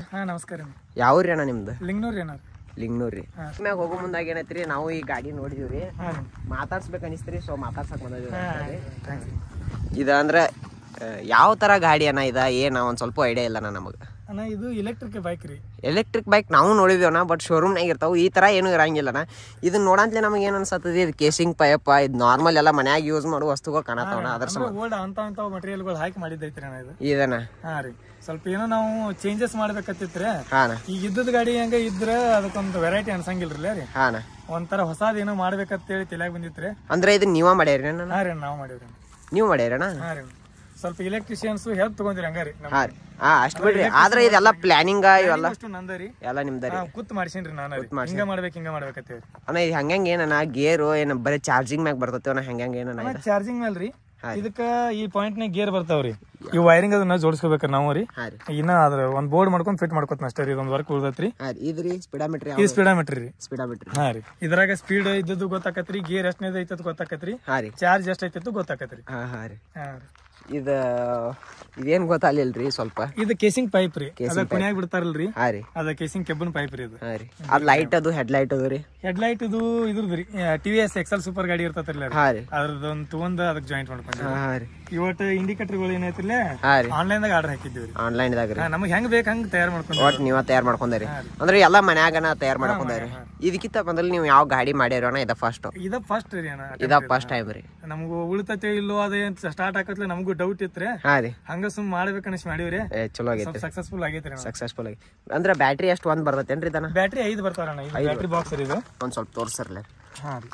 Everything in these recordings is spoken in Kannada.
ಹಾ ನಮಸ್ಕಾರ ರೀ ಯಾವ್ರಿ ಅಣ್ಣ ನಿಮ್ದು ಲಿಂಗ್ನೂರ್ ಏನಾರ ಲಿಂಗ್ನೂರ್ ರೀ ಮ್ಯಾಗ ಹೋಗೋ ಮುಂದಾಗ ಏನೈತ್ರಿ ನಾವು ಈ ಗಾಡಿ ನೋಡಿದೀವ್ರಿ ಹಾ ರೀ ಮಾತಾಡ್ಸ್ಬೇಕು ಅನಿಸ್ತ್ರಿ ಸೊ ಮಾತಾಡ್ಸಕ್ ಬಂದಿದ್ವಿ ಹಾ ಥ್ಯಾಂಕ್ಸ್ ರೀ ಇದ ಅಂದ್ರೆ ಆ, ಯಾವ ತರ ಗಾಡಿ ಅಣ್ಣ ಇದ ಏನ ಒಂದ್ ಸ್ವಲ್ಪ ಐಡಿಯಾ ಇಲ್ಲ ಅಣ್ಣ ನಮಗ ಅಣ್ಣ ಇದು ಎಲೆಕ್ಟ್ರಿಕ್ ಬೈಕ್ ರೀ ಎಲೆಕ್ಟ್ರಿಕ್ ಬೈಕ್ ನಾವು ನೋಡಿದೇವಣ್ಣ ಬಟ್ ಶೋರೂಮ್ನಾಗ ಇರ್ತಾವ ಈ ತರ ಏನು ಇರಂಗಿಲ್ಲಣ್ಣ ಇದನ್ನ ನೋಡಂತ್ಲೆ ನಮಗೆ ಏನ್ ಅನ್ಸತ್ತದ ಇದು ಕೇಸಿಂಗ್ ಪೈಪ್ ಇದು ನಾರ್ಮಲ್ ಎಲ್ಲ ಮನ್ಯಾಗ ಯೂಸ್ ಮಾಡುವ ವಸ್ತುಗಳು ಕಾಣತಾವಣ ಅದ್ರ ಸಮ ಓಲ್ಡ್ ಅಂತ ಅಂತ ಮಟೀರಿಯಲ್ಗಳು ಹಾಕಿ ಮಾಡಿದ್ದೈತ್ರಿ ಅಣ್ಣ ಇದು ಇದನ್ನ ಹಾ ರೀ ಸ್ವಲ್ಪ ಏನೋ ನಾವು ಚೇಂಜಸ್ ಮಾಡ್ಬೇಕತ್ತಿತ್ರಿ ಹಾನ ಈಗ ಇದ್ದದ ಗಾಡಿ ಹಂಗ ಇದ್ರ ಅದಕ್ಕೊಂದು ವೆರೈಟಿ ಅನ್ಸಂಗಿಲ್ರಿ ರೀ ಹಾನ ಒಂಥರ ಹೊಸಾದ್ ಏನೋ ಮಾಡ್ಬೇಕಂತೇಳಿ ತಲೆಯಾಗ ಬಂದಿತ್ರಿ ಅಂದ್ರೆ ಇದನ್ನ ನೀವ ಮಾಡ್ಯಾರಿ ಅಣ್ಣ ಹಾ ರೀ ನಾವು ಮಾಡಿವ್ರಿ ನೀವು ಮಾಡ್ಯಾರಣ್ಣ ಹಾ ರೀ ಸ್ವಲ್ಪ ಎಲೆಕ್ಟ್ರಿಷಿಯನ್ಸ್ ಹೆಲ್ಪ್ ತಗೊಂಡಿರಿ ಹಂಗಾರಿ ಹಾ ರೀ ಹಾ ಅಷ್ಟ್ ಬಿಡ್ರಿ ಆದ್ರೆ ಇದೆಲ್ಲ ಪ್ಲಾನಿಂಗ್ ಇವೆಲ್ಲ ಅಷ್ಟು ನಂದರಿ ಎಲ್ಲ ನಿಮ್ದರಿ ಹಾ ಕೂತ್ ಮಾಡ್ಸೀನ್ರಿ ನಾನು ಹಿಂಗ ಮಾಡ್ಬೇಕು ಹಿಂಗ ಮಾಡ್ಬೇಕತ್ತೇಳಿ ಅಣ್ಣ ಇದು ಹಂಗಂಗ ಏನಣ್ಣ ಗೇರು ಏನ ಬರೀ ಚಾರ್ಜಿಂಗ್ ಮ್ಯಾಗ ಬರ್ತೈತೆ ಹಂಗಂಗ ಏನಣ್ಣ ಇದು ಚಾರ್ಜಿಂಗ್ ಮೇಲೆ ರೀ ಇದಕ್ಕ ಈ ಪಾಯಿಂಟ್ ನಾಗ ಗೇರ್ ಬರ್ತಾವ್ರಿ ಈ ವೈರಿಂಗ್ ಅದನ್ನ ಜೋಡಿಸ್ಕೋಬೇಕ್ರಿ ನಾವು ರೀ ಹಾ ರೀ ಇನ್ನ ಅದ್ರ ಒಂದ್ ಬೋರ್ಡ್ ಮಾಡ್ಕೊಂಡ್ ಫಿಟ್ ಮಾಡ್ಕೊತ ಅಷ್ಟೇ ರೀ ಇದೊಂದ್ ವರ್ಕ್ ಉಳ್ದತ್ರಿ ಹಾ ರೀ ಇದ್ರಿ ಸ್ಪೀಡಾಮೀಟ್ರಿ ಈ ಸ್ಪೀಡಾಮೀಟ್ರಿ ರೀ ಸ್ಪೀಡಾಮೀಟ್ರಿ ಹಾ ರೀ ಇದ್ರಾಗ ಸ್ಪೀಡ್ ಇದ್ದದ್ದು ಗೊತ್ತಾಕತ್ರಿ ಗೇರ್ ಎಷ್ಟನೇದು ಐತದ್ ಗೊತ್ತಾಕತ್ರಿ ಹಾ ರೀ ಚಾರ್ಜ್ ಎಷ್ಟ್ ಐತದ್ದು ಗೊತ್ತಾಕತ್ರಿ ಹಾ ಹಾ ರೀ ಹಾ ರೀ ಇದ ಇದೇನ್ ಗೊತ್ತಾಗ್ಲಿಲ್ರಿ ಸ್ವಲ್ಪ ಇದು ಕೇಸಿಂಗ್ ಪೈಪ್ ರೀ ಅದ ಕುಣಿಯಾಗ ಬಿಡ್ತಾರಲ್ರಿ ಹಾ ರೀ ಅದ ಕೇಸಿಂಗ್ ಕೆಬ್ಬನ್ ಪೈಪ್ ರೀ ಇದು ಹಾ ರೀ ಅದ್ ಲೈಟ್ ಅದು ಹೆಡ್ ಲೈಟ್ ಅದು ರೀ ಹೆಡ್ ಲೈಟ್ ಇದು ಇದ್ರದ್ದು ರೀ T V S excel super ಗಾಡಿ ಇರ್ತೈತ್ರಲ್ಲ ಹಾ ರೀ ಅದ್ರದ್ದು ಒಂದು ತಗೊಂಡ್ ಅದಕ್ಕೆ ಜಾಯಿಂಟ್ ಮಾಡ್ಕೊಂಡ್ರಿ ಹಾ ಹಾ ರೀ ಇವತ್ತು ಇಂಡಿಕೇಟರ್ಗಳು ಏನೈತಿಲ್ಲ ಹಾ ರೀ ಆನ್ಲೈನ್ ದಾಗ ಆರ್ಡರ್ ಹಾಕಿದ್ದೀವಿ ರೀ ಆನ್ಲೈನ್ ದಾಗ ರೀ ನಮಗೆ ಹೆಂಗ್ ಬೇಕು ಹಂಗ್ ತಯಾರು ಮಾಡ್ಕೊಂಡು ಒಟ್ ನೀವ ತಯಾರ್ ಮಾಡ್ಕೊಂಡಾರಿ ಅಂದ್ರೆ ಎಲ್ಲಾ ಮನ್ಯಾಗನ ತಯಾರ್ ಮಾಡ್ಕೊಂಡಾರಿ ಇದಕ್ಕಿಂತ ಮೊದಲು ನೀವು ಯಾವ ಗಾಡಿ ಮಾಡ್ಯಾರ ಅಣ್ಣ ಇದ ಫಸ್ಟ್ ಇದ ಫಸ್ಟ್ ರೀ ಅಣ್ಣ ಇದ ಫಸ್ಟ್ ಟೈಮ್ ರೀ ನಮಗೂ ಉಳಿತೈತೆ ಇಲ್ಲೋ ಅದೇನ್ ಸ್ಟಾರ್ಟ್ ಆಕತ್ಲೆ ನಮಗೂ ಡೌಟ್ ಇತ್ರಿ ಹಾ ರೀ ಹಂಗ ಸುಮ್ ಮಾಡ್ಬೇಕು ಅನಿಸ್ ಮಾಡೀವ್ರಿ ಏ ಚಲೋ ಆಗೈತಿ ಸ್ವಲ್ಪ ಸಕ್ಸಸ್ಫುಲ್ ಆಗೈತ್ರಿ ಅಣ್ಣ ಸಕ್ಸಸ್ಫುಲ್ ಆಗಿ ಅಂದ್ರೆ ಬ್ಯಾಟ್ರಿ ಎಷ್ಟು ಒಂದ್ ಬರ್ತೈತೇನ್ರಿ ಇದನ್ನ ಬ್ಯಾಟ್ರಿ ಐದು ಬರ್ತಾವಣ್ಣ ಇದು ಬ್ಯಾಟ್ರಿ ಬಾಕ್ಸ್ ರೀ ಇದು ಒಂದ್ ಸ್ವಲ್ಪ ತೋರ್ಸರ್ಲೆ ಹಾ ರೀ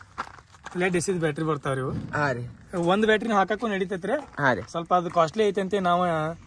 ಲೆಡ್ ಎಸಿದ್ ಬ್ಯಾಟ್ರಿ ಬರ್ತಾವ್ರಿ ಇವು ಹಾ ರೀ ಒಂದ್ ಬ್ಯಾಟ್ರಿನ ಹಾಕಕ್ಕೂ ನಡೀತೈತ್ರಿ ಹಾ ರೀ ಸ್ವಲ್ಪ ಅದು ಕಾಸ್ಟ್ಲಿ ಐತೆ ಅಂತ ನಾವು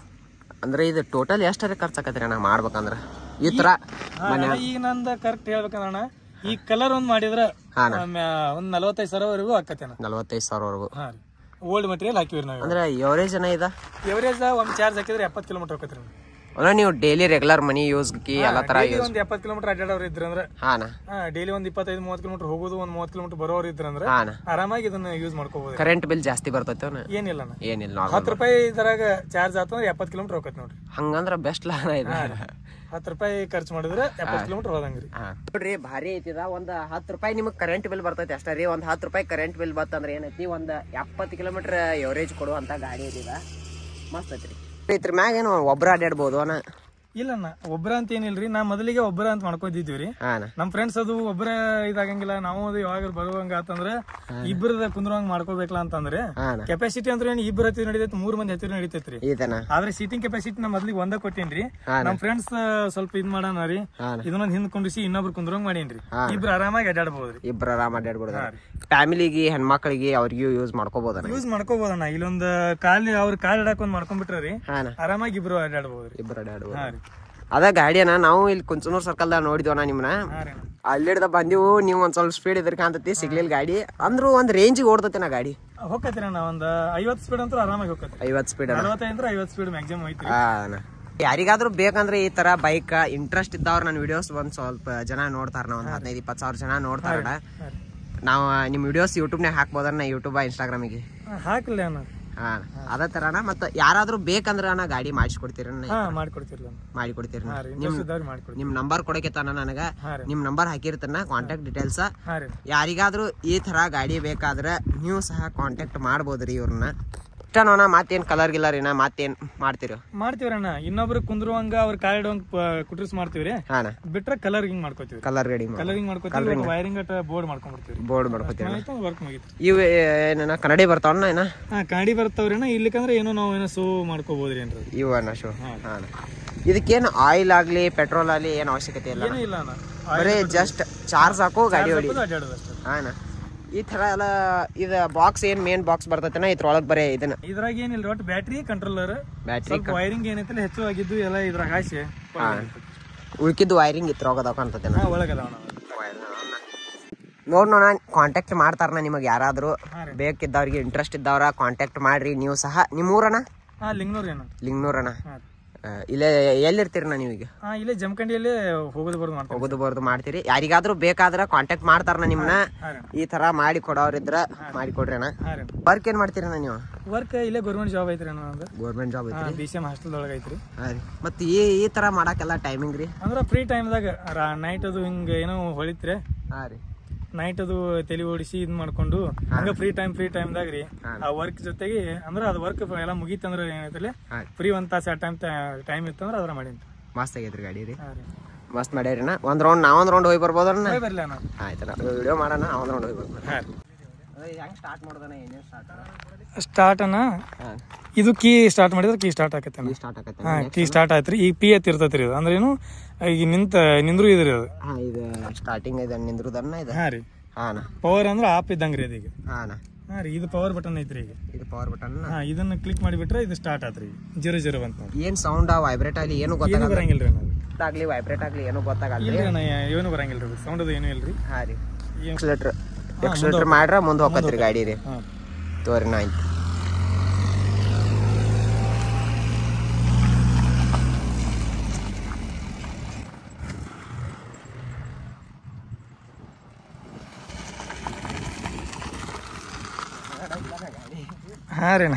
ಅಂದ್ರೆ ಇದು ಟೋಟಲ್ ಎಷ್ಟರ ಖರ್ಚಾಕತ್ರಿ ಅಣ್ಣ ಮಾಡ್ಬೇಕಂದ್ರ ಈ ತರ ಅಣ್ಣ, ಈಗ ನಂದ ಕರೆಕ್ಟ್ ಹೇಳ್ಬೇಕಂದ್ರ ಈ ಕಲರ್ ಒಂದ್ ಮಾಡಿದ್ರ ಹಾ ಮ್ಯಾ- ಒಂದ್ ನಲವತ್ತೈದು ಸಾವಿರವರೆಗೂ ಆಕತ್ತೇನ ನಲವತ್ತೈದು ಸಾವಿರವರೆಗೂ ಹಾ ರೀ ಓಲ್ಡ್ ಮಟೀರಿಯಲ್ ಹಾಕಿವ್ರಿ ನಾವು ಅಂದ್ರೆ ಎವರೇಜ್ ಅನ್ನ ಇದ ಎವರೇಜ್ ಒಂದ್ ಚಾರ್ಜ್ ಹಾಕಿದ್ರೆ ಎಪ್ಪತ್ತು ಕಿಲೋಮೀಟರ್ ಹೋಗತ್ರಿ ಅಂದ್ರೆ ನೀವು ಡೈಲಿ ರೆಗ್ಯುಲರ್ ಮನಿ ಯೂಸ್ಗೆ ಎಲ್ಲ ತರ ಡೈಲಿ ಒಂದ್ ಎಪ್ಪತ್ತು ಕಿಲೋಮೀಟರ್ ಅಡ್ಡಾಡೋರು ಇದ್ರಂದ್ರ ಹಾನ ಡೈಲಿ ಒಂದ್ ಇಪ್ಪತ್ತೈದು ಮೂವತ್ತು ಕಿಲೋಮೀಟರ್ ಹೋಗೋದು ಒಂದ್ ಮೂವತ್ತು ಕಿಲೋಮೀಟರ್ ಬರೋರು ಇದ್ರಂದ್ರ ಹಾನ ಆರಾಮಾಗಿ ಇದನ್ನ ಯೂಸ್ ಮಾಡ್ಕೋಬಹುದು ಕರೆಂಟ್ ಬಿಲ್ ಜಾಸ್ತಿ ಬರ್ತೈತೆ ಏನಿಲ್ಲ ಅಣ್ಣ ಏನಿಲ್ಲ ನಾರ್ಮಲ್ ಹತ್ತು ರೂಪಾಯಿ ಇದ್ರಾಗ ಚಾರ್ಜ್ ಆತು ಅಂದ್ರೆ ಎಪ್ಪತ್ತು ಕಿಲೋಮೀಟರ್ ಹೋಗತ್ ನೋಡ್ರಿ ಹಂಗಂದ್ರ ಬೆಸ್ಟ್ ಲಾನ ಇದು ಹತ್ತು ರೂಪಾಯಿ ಖರ್ಚು ಮಾಡಿದ್ರೆ ಎಪ್ಪತ್ತು ಕಿಲೋಮೀಟರ್ ಹೋದಂಗ್ರಿ ಹಾ. ನೋಡ್ರಿ ಭಾರಿ ಐತಿದ ಒಂದ್ ಹತ್ತು ರೂಪಾಯಿ ನಿಮಗೆ ಕರೆಂಟ್ ಬಿಲ್ ಬರ್ತೈತಿ ಅಷ್ಟೇ ರೀ ಒಂದ್ ಹತ್ತು ರೂಪಾಯಿ ಕರೆಂಟ್ ಬಿಲ್ ಬತ್ತಂದ್ರೆ ಏನೈತಿ ಒಂದ್ ಎಪ್ಪತ್ತು ಕಿಲೋಮೀಟರ್ ಎವರೇಜ್ ಕೊಡುವಂತ ಗಾಡಿ ಐತಿದ ಮಸ್ತ್ ಐತ್ರಿ ಇದ್ರ ಮ್ಯಾಗ ಏನು ಒಬ್ರ ಅಡ್ಯಾಡ್ಬೋದು ಅಣ್ಣ ಇಲ್ಲ ಅಣ್ಣ ಒಬ್ರ ಅಂತ ಏನಿಲ್ರಿ ನಾ ಮೊದಲಿಗೆ ಒಬ್ರ ಅಂತ ಮಾಡ್ಕೊಂಡಿದ್ವಿ ರೀ ಹಾನ ನಮ್ ಫ್ರೆಂಡ್ಸ್ ಅದು ಒಬ್ರ ಇದಾಗಂಗಿಲ್ಲ ನಾವು ಅದು ಯಾವಾಗ ಬರುವಂಗ ಆತಂದ್ರೆ ಇಬ್ಬರದ ಕುಂದ್ರಂಗ್ ಮಾಡ್ಕೋಬೇಕಲ್ಲ ಅಂತಂದ್ರೆ ಹಾನ ಕೆಪಾಸಿಟಿ ಅಂದ್ರೆ ಏನ್ ಇಬ್ಬರ ಹತ್ತಿರ ನಡೀತೈತಿ ಮೂರ್ ಮಂದಿ ಹತ್ತಿರ ನಡೀತೈತ್ರಿ ಇದನ್ನ ಆದ್ರೆ ಸೀಟಿಂಗ್ ಕೆಪಾಸಿಟಿ ನಾ ಮೊದ್ಲಿಗೆ ಒಂದ ಕೊಟ್ಟೇನ್ರಿ ಹಾ. ನಮ್ ಫ್ರೆಂಡ್ಸ್ ಸ್ವಲ್ಪ ಇದ್ ಮಾಡೋಣ ರೀ ಹಾ. ಇದನ್ನೊಂದ್ ಹಿಂದ್ ಕುಂಡ್ರಿಸಿ ಇನ್ನೊಬ್ರು ಕುಂದ್ರಂಗ್ ಮಾಡೇನ್ರಿ ಇಬ್ರು ಆರಾಮಾಗಿ ಅಡ್ಡಾಡ್ಬೋದ್ರಿ ಇಬ್ರು ಆರಾಮ್ ಅಡ್ಯಾಡ್ಬೋದು ಫ್ಯಾಮಿಲಿಗೆ ಹೆಣ್ಮಕ್ಳಿಗೆ ಅವ್ರಿಗೂ ಯೂಸ್ ಮಾಡ್ಕೋಬೋದಣ್ಣ ಯೂಸ್ ಮಾಡ್ಕೋಬೋದಣ್ಣ ಇಲ್ಲೊಂದ್ ಕಾಲ್ ಅವ್ರ ಕಾಲ್ ಇಡಾಕ್ ಒಂದ್ ಮಾಡ್ಕೊಂಡ್ಬಿಟ್ರೆ ರೀ ಹಾನ ಆರಾಮಾಗಿ ಇಬ್ರು ಅಡ್ಡಾಡ್ಬೋದ್ರಿ ಇಬ್ರು ಅಡ್ಯಾಡ್ಬೋದು ಹಾ ರೀ ಅದ ಗಾಡಿಯನ್ನ ನಾವು ಇಲ್ಲಿ ಕುಂಚನೂರ್ ಸರ್ಕಲ್ದಾಗ ನೋಡಿದ್ವಣ್ಣ ನಿಮ್ನ ಹಾ ರೀ ಅಣ್ಣ. ಅಲ್ಲಿಡ್ದ ಬಂದಿವು ನೀವು ಒಂದ್ ಸ್ವಲ್ಪ ಸ್ಪೀಡ್ ಇದ್ರ ಕಾಂತತಿ ಸಿಗ್ಲಿಲ್ಲ ಗಾಡಿ ಅಂದ್ರು ಒಂದ್ ರೇಂಜಿಗೆ ಓಡ್ತೈತಿ ನಾ ಗಾಡಿ ಹೋಗತ್ರಿ ಅಣ್ಣ ಒಂದ್ ಐವತ್ ಸ್ಪೀಡ್ ಅಂತೂ ಆರಾಮಾಗಿ ಹೋಗತ್ರಿ ಐವತ್ ಸ್ಪೀಡ್ ನಲವತ್ತೈದು ಅಂದ್ರೆ ಐವತ್ ಸ್ಪೀಡ್ ಮ್ಯಾಕ್ಸಿಮಮ್ ಐತ್ರಿ ಯಾರಿಗಾದ್ರೂ ಬೇಕಂದ್ರೆ ಈ ತರ ಬೈಕ್ ಇಂಟ್ರೆಸ್ಟ್ ಇದ್ದವ್ರು ನನ್ನ ವಿಡಿಯೋಸ್ ಒಂದ್ ಸ್ವಲ್ಪ ಜನ ನೋಡ್ತಾರ ನಾ ಒಂದ್ ಹದಿನೈದು ಇಪ್ಪತ್ತು ಸಾವಿರ ಜನ ನೋಡ್ತಾರ ನಾವು ನಿಮ್ ವಿಡಿಯೋಸ್ ಯೂಟ್ಯೂಬ್ನಾಗ ಹಾಕ್ಬೋದಣ್ಣ ಯೂಟ್ಯೂಬ್ ಇನ್ಸ್ಟಾಗ್ರಾಮಿಗೆ ಹಾ, ಹಾಕ್ಲಿ ಅಣ್ಣ ಹಾ ಅದ ತರನ ಮತ್ತ ಯಾರಾದ್ರೂ ಬೇಕಂದ್ರ ಅಣ್ಣ ಗಾಡಿ ಮಾಡಿಸ್ಕೊಡ್ತೀರ ಹಾ ಮಾಡ್ಕೊಡ್ತಿರ್ಲ ಅಣ್ಣ. ಮಾಡಿಕೊಡ್ತೀರ ಹಾ ರೀ ಇಂಟ್ರೆಸ್ಟ್ ಇದ್ದವ್ರು ಮಾಡ್ಕೊಡ್ತೀವಿ ನಿಮ್ ನಂಬರ್ ಕೊಡಕ್ಕೆ ತಾನ ನನಗ ಹಾ ರೀ ನಿಮ್ ನಂಬರ್ ಹಾಕಿರ್ತಾನ ಕಾಂಟ್ಯಾಕ್ಟ್ ಡೀಟೇಲ್ಸ್ ಹಾ ರೀ ಯಾರಿಗಾದ್ರೂ ಈ ತರ ಗಾಡಿ ಬೇಕಾದ್ರೆ ನೀವು ಸಹ ಕಾಂಟ್ಯಾಕ್ಟ್ ಮಾಡ್ಬೋದ್ರಿ ಇವ್ರನ್ನ ಇಷ್ಟ ನೋಣ ಮತ್ತೇನ್ ಕಲರ್ ಗಿಲ್ಲರ್ ಏನ ಮತ್ತೇನ್ ಮಾಡ್ತೀರಿ ಮಾಡ್ತೀವ್ರಿ ಅಣ್ಣ ಇನ್ನೊಬ್ರು ಕುಂದ್ರುವಂಗ ಅವ್ರ ಕಾಲಿಡುವಂಗ ಕುಟ್ರಿಸ್ ಮಾಡ್ತೀವ್ರಿ ಹಾನ ಬಿಟ್ರೆ ಕಲರಿಂಗ್ ಮಾಡ್ಕೋತೀವಿ ಕಲರ್ ರೆಡಿ ಮಾಡಿ ಕಲರಿಂಗ್ ಮಾಡ್ಕೋತೀವಿ ವೈರಿಂಗ್ ಅಟ ಬೋರ್ಡ್ ಮಾಡ್ಕೊಂಡ್ಬಿಡ್ತೀವಿ ಬೋರ್ಡ್ ಮಾಡ್ಕೊತೀರಿ ವರ್ಕ್ ಮುಗಿತು ಇವು ಏನ ಕನ್ನಡಿ ಬರ್ತಾವಣ್ಣ ಏನ ಹಾ ಕಾಡಿ ಬರ್ತಾವ್ರಿ ಅಣ್ಣ ಇಲ್ಲಿಕಂದ್ರೆ ಏನೋ ನಾವು ಏನೋ ಸೋ ಮಾಡ್ಕೋಬಹುದ್ರಿ ಏನ್ರಿ ಇವು ಅಣ್ಣ ಶೋ ಹಾಂ ಇದಕ್ಕೇನು ಆಯಿಲ್ ಆಗ್ಲಿ ಪೆಟ್ರೋಲ್ ಆಗ್ಲಿ ಏನು ಅವಶ್ಯಕತೆ ಇಲ್ಲ ಏನೂ ಇಲ್ಲ ಅಣ್ಣ ಬರೀ ಜಸ್ಟ್ ಚಾರ್ಜ್ ಹಾಕೋ ಗಾಡಿ ಹೊಡಿ ಅಡ್ಡಾಡೋದು ಅಷ್ಟೇ ಹಾಂ ಈ ಥರ ಎಲ್ಲ ಇದು ಬಾಕ್ಸ್ ಏನು ಮೇನ್ ಬಾಕ್ಸ್ ಬರ್ತೈತೆನ ಇದ್ರೊಳಗೆ ಬರೀ ಇದನ್ನ ಇದ್ರಾಗ ಏನಿಲ್ಲ ಒಟ್ಟು ಬ್ಯಾಟ್ರಿ ಕಂಟ್ರೋಲರ್ ಬ್ಯಾಟ್ರಿ ಸ್ವಲ್ಪ ವೈರಿಂಗ್ ಏನೈತಿಲ್ಲ ಹೆಚ್ಚು ಆಗಿದ್ದು ಎಲ್ಲ ಇದ್ರಾಗ ಹಾಸಿ ಉಳ್ಕಿದ್ದು ವೈರಿಂಗ್ ಇದ್ರೊಳಗೆ ಅದಾವ ಕಾಣ್ತೈತೆನ ಹಾ ಒಳಗದ ಅಣ್ಣ ನೋಡ್ ನೋಡ ಕಾಂಟ್ಯಾಕ್ಟ್ ಮಾಡ್ತಾರನ ನಿಮಗೆ ಯಾರಾದರೂ ಹಾ ರೀ. ಬೇಕಿದ್ದವ್ರಿಗೆ ಇಂಟ್ರೆಸ್ಟ್ ಇದ್ದವ್ರ ಕಾಂಟ್ಯಾಕ್ಟ್ ಮಾಡ್ರಿ ನೀವು ಸಹ ನಿಮ್ಮೂರಣ್ಣ ಹಾ ಲಿಂಗ್ನೂರ್ ಏನು ಲಿಂಗ್ನೂರಣ್ಣ ಹಾ ಆ, ಇಲ್ಲೇ ಎಲ್ಲಿರ್ತೀರಿ ನಾ ನೀವೀಗ ಹಾ ಇಲ್ಲೇ ಜಮಖಂಡಿಯಲ್ಲೇ ಹೋಗೋದು ಬರೋದು ಮಾಡ್ತೀವಿ ಹೋಗೋದು ಬರೋದು ಮಾಡ್ತೀರಿ ಯಾರಿಗಾದ್ರೂ ಬೇಕಾದ್ರ ಕಾಂಟ್ಯಾಕ್ಟ್ ಮಾಡ್ತಾರಣ್ಣ ನಿಮ್ಮನ್ನ ಹಾ ರೀ ಈ ತರ ಮಾಡಿ ಕೊಡೋರಿದ್ರ ಮಾಡಿ ಕೊಡ್ರಿ ಅಣ್ಣ ಹಾ ರೀ ವರ್ಕ್ ಏನ್ ಮಾಡ್ತೀರಣ್ಣ ನೀವು ವರ್ಕ್ ಇಲ್ಲೇ ಗೌರ್ಮೆಂಟ್ ಜಾಬ್ ಐತ್ರಿ ಅನ್ನೋ ಗೌರ್ಮೆಂಟ್ ಜಾಬ್ ಐತಿ ಬಿ ಸಿ ಎಮ್ ಹಾಸ್ಟೆಲ್ದೊಳಗೆ ಐತ್ರಿ ಹಾ ರೀ ಮತ್ತೆ ಈ ಈ ತರ ಮಾಡಕ್ಕೆಲ್ಲ ಟೈಮಿಂಗ್ ರೀ ಅಂದ್ರೆ ಫ್ರೀ ಟೈಮ್ದಾಗ ನೈಟ್ ಅದು ಹಿಂಗೆ ಏನೋ ಹೊಳಿತ್ರಿ ಹಾ ರೀ ನೈಟ್ ಅದು ತಲೆ ಓಡಿಸಿ ಇದ್ ಮಾಡ್ಕೊಂಡು ಹಂಗ ಫ್ರೀ ಟೈಮ್ ಫ್ರೀ ಟೈಮ್ದಾಗ ರೀ ಹಾ. ಆ ವರ್ಕ್ ಜೊತೆಗೆ ಅಂದ್ರೆ ಅದು ವರ್ಕ್ ಎಲ್ಲ ಮುಗೀತಂದ್ರೆ ಏನೈತಲ್ಲ ಹಾ ಫ್ರೀ ಒಂದ್ ತಾಸು ಟೈಮ್ ಟೈಮ್ ಇತ್ತಂದ್ರೆ ಅದ್ರ ಮಾಡೀನಿ ಮಸ್ತ್ ಆಗೈತ್ರಿ ಗಾಡಿ ರೀ ಹಾ ರೀ ಮಸ್ತ್ ಮಾಡ್ಯಾರಿನ ಒಂದ್ ರೌಂಡ್ ನಾವೊಂದ್ ರೌಂಡ್ ಹೋಗಿ ಬರ್ಬೋದಣ್ಣ ಹೋಗಿ ಬರ್ಲಿ ಅಣ್ಣ ಆಯ್ತಣ್ಣ ವಿಡಿಯೋ ಮಾಡೋಣ ಒಂದ್ ರೌಂಡ್ ಹೋಗಿ ಬರ್ಬೋದು ಹಾ ಹೆಂಗ್ ಸ್ಟಾರ್ಟ್ ಮಾಡೋದಣ್ಣ ಏನೇನು ಸ್ಟಾರ್ಟ್ ಸ್ಟಾರ್ಟ್ ಅನ್ನ ಹಾ ಇದು ಕೀ ಸ್ಟಾರ್ಟ್ ಮಾಡಿದ್ರೆ ಕೀ ಸ್ಟಾರ್ಟ್ ಆಕತ್ತೆ ಈ ಸ್ಟಾರ್ಟ್ ಆಗತ್ತೆ ಹಾ ಕೀ ಸ್ಟಾರ್ಟ್ ಆಯ್ತ್ರಿ ಈಗ ಪಿ ಎತ್ ಇರ್ತೈತ್ರಿ ಇದು ಅಂದ್ರೆ ಏನು ಈಗ ನಿಂತ ನಿಂದ್ರು ಇದ್ರಿ ಅದು ಹಾ ಇದು ಸ್ಟಾರ್ಟಿಂಗ್ ಇದೆ ನಿಂದ್ರದನ್ನ ಇದು ಹಾ ರೀ ಹಾನ ಪವರ್ ಅಂದ್ರೆ ಆಪ್ ಇದ್ದಂಗ್ರಿ ಅದೀಗ ಹಾನ ಹಾ ರೀ ಇದು ಪವರ್ ಬಟನ್ ಐತ್ರಿ ಈಗ ಇದು ಪವರ್ ಬಟನ್ ಹಾ ಇದನ್ನ ಕ್ಲಿಕ್ ಮಾಡಿಬಿಟ್ರೆ ಇದು ಸ್ಟಾರ್ಟ್ ಆತ್ರಿ ಜೀರೋ ಜೀರೋ ಬಂತ ನೋಡಿ ಏನ್ ಸೌಂಡ್ ವೈಬ್ರೇಟ್ ಆಗಲಿ ಏನು ಏನು ಗೊತ್ತಾಗಲ್ಲ ಬರಂಗಿಲ್ರಿ ಅನ್ನೋದು ಆಗ್ಲಿ ವೈಬ್ರೇಟ್ ಆಗ್ಲಿ ಏನು ಗೊತ್ತಾಗಲ್ಲ ಇಲ್ರಿ ಅಣ್ಣ ಏನು ಬರಂಗಿಲ್ರಿ ಸೌಂಡ್ ಅದು ಏನೂ ಇಲ್ರಿ ಹಾ ರೀ ಏನ್- ಎಕ್ಸ್ಲೇಟರ್ ಎಕ್ಸ್ಲೇಟರ್ ಮಾಡ್ರ ಮುಂದೆ ಹೋಗತ್ರಿ ಗಾಡಿ ರೀ ಹಾ ತೋರಿ ನಾ ಆಯ್ತು ಹಾ ರೀ ಅಣ್ಣ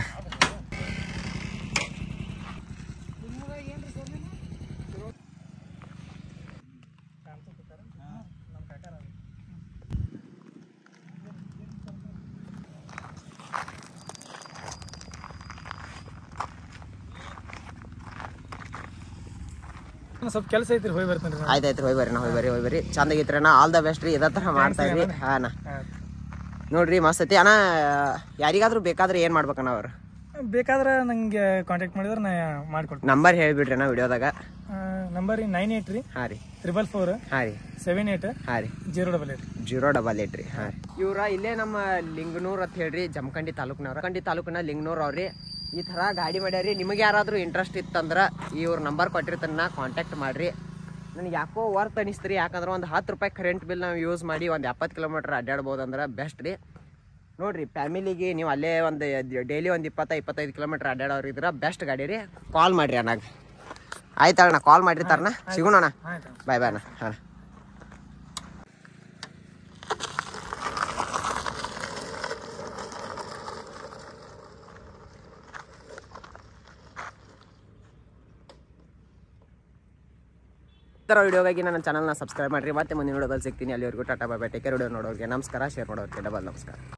ಸ್ವಲ್ಪ ಕೆಲಸ ಐತ್ರಿ ಹೋಗಿ ಬರ್ತೀನಿ ರೀ ಆಯ್ತಾಯ್ತು ಹೋಗಿ ಬರ್ರಿ ನಾ ಹೋಗಿ ಬರ್ರಿ ಹೋಗಿ ಬರ್ರಿ ಚಂದಾಗಿತ್ರಿ ಅಣ್ಣ ಆಲ್ ದ ಬೆಸ್ಟ್ ರೀ ಇದೇ ಥರ ಮಾಡ್ತಾ ಇರಿ ಹಾನ ನೋಡ್ರಿ ಮಸ್ತ್ ಐತಿ ಅಣ್ಣ ಯಾರಿಗಾದ್ರೂ ಬೇಕಾದ್ರೆ ಏನ್ ಮಾಡ್ಬೇಕಣ್ಣ ಅವ್ರು ಬೇಕಾದ್ರೆ ನಂಗೆ ಕಾಂಟ್ಯಾಕ್ಟ್ ಮಾಡಿದ್ರೆ ನಾ ಮಾಡ್ಕೊಡ್ತೀನಿ ನಂಬರ್ ಹೇಳ್ಬಿಡ್ರಿ ಅಣ್ಣ ವಿಡಿಯೋದಾಗ ನಂಬರ್ ನೈನ್ ಏಟ್ ರೀ ಹಾ ರೀ ತ್ರಿಬಲ್ ಫೋರ್ ಹಾ ರೀ ಸೆವೆನ್ ಏಟ್ ಹಾ ರೀ zero double eight zero double eight ರೀ ಹಾಂ ಇವ್ರ ಇಲ್ಲೇ ನಮ್ಮ ಲಿಂಗನೂರ್ ಅಂತ ಹೇಳ್ರಿ ಜಮಖಂಡಿ ತಾಲೂಕಿನವ್ರ ಜಮಖಂಡಿ ತಾಲೂಕಿನ ಲಿಂಗನೂರ್ ಅವ್ರಿ ಈ ಥರ ಗಾಡಿ ಮಾಡ್ಯಾರಿ ನಿಮಗೆ ಯಾರಾದ್ರೂ ಇಂಟ್ರೆಸ್ಟ್ ಇತ್ತಂದ್ರೆ ಇವ್ರ ನಂಬರ್ ಕೊಟ್ಟಿರ್ತಾನ ಕಾಂಟ್ಯಾಕ್ಟ್ ಮಾಡ್ರಿ ನನಗೆ ಯಾಕೋ ವರ್ತ್ ಅನಿಸ್ತ್ರಿ ಯಾಕಂದ್ರೆ ಒಂದು ಹತ್ತು ರೂಪಾಯಿ ಕರೆಂಟ್ ಬಿಲ್ ನಾವು ಯೂಸ್ ಮಾಡಿ ಒಂದು ಎಪ್ಪತ್ತು ಕಿಲೋಮೀಟ್ರ್ ಅಡ್ಡಾಡ್ಬೋದು ಅಂದ್ರೆ ಬೆಸ್ಟ್ ರೀ ನೋಡ್ರಿ ಫ್ಯಾಮಿಲಿಗೆ ನೀವು ಅಲ್ಲೇ ಒಂದು ಡೈಲಿ ಒಂದು ಇಪ್ಪತ್ತ ಇಪ್ಪತ್ತೈದು ಕಿಲೋಮೀಟ್ರ್ ಅಡ್ಡಾಡೋರು ಇದ್ರೆ ಬೆಸ್ಟ್ ಗಾಡಿ ರೀ ಕಾಲ್ ಮಾಡ್ರಿ ಅಣ್ಣಾಗ ಆಯ್ತಣ್ಣ ಕಾಲ್ ಮಾಡಿರ್ತಾರಣ್ಣ ಸಿಗೋಣ ಅಣ್ಣ ಆಯ್ತು ಬಾಯ್ ಬಾಯ್ ಅಣ್ಣ ಹಾಂ ಥರ ವಿಡಿಯೋಗಾಗಿ ನನ್ನ ಚಾನಲ್ನ ಸಬ್ಸ್ಕ್ರೈಬ್ ಮಾಡಿರಿ ಮತ್ತೆ ಮುಂದಿನ ವಿಡಿಯೋದಲ್ಲಿ ಸಿಗ್ತೀನಿ ಅಲ್ಲಿವರೆಗೂ ಟಾಟಾ ಬಾಯ್ ಟೇಕರ್ ವಿಡಿಯೋ ನೋಡೋರಿಗೆ ನಮಸ್ಕಾರ ಶೇರ್ ಮಾಡೋರಿಗೆ ಡಬಲ್ ನಮಸ್ಕಾರ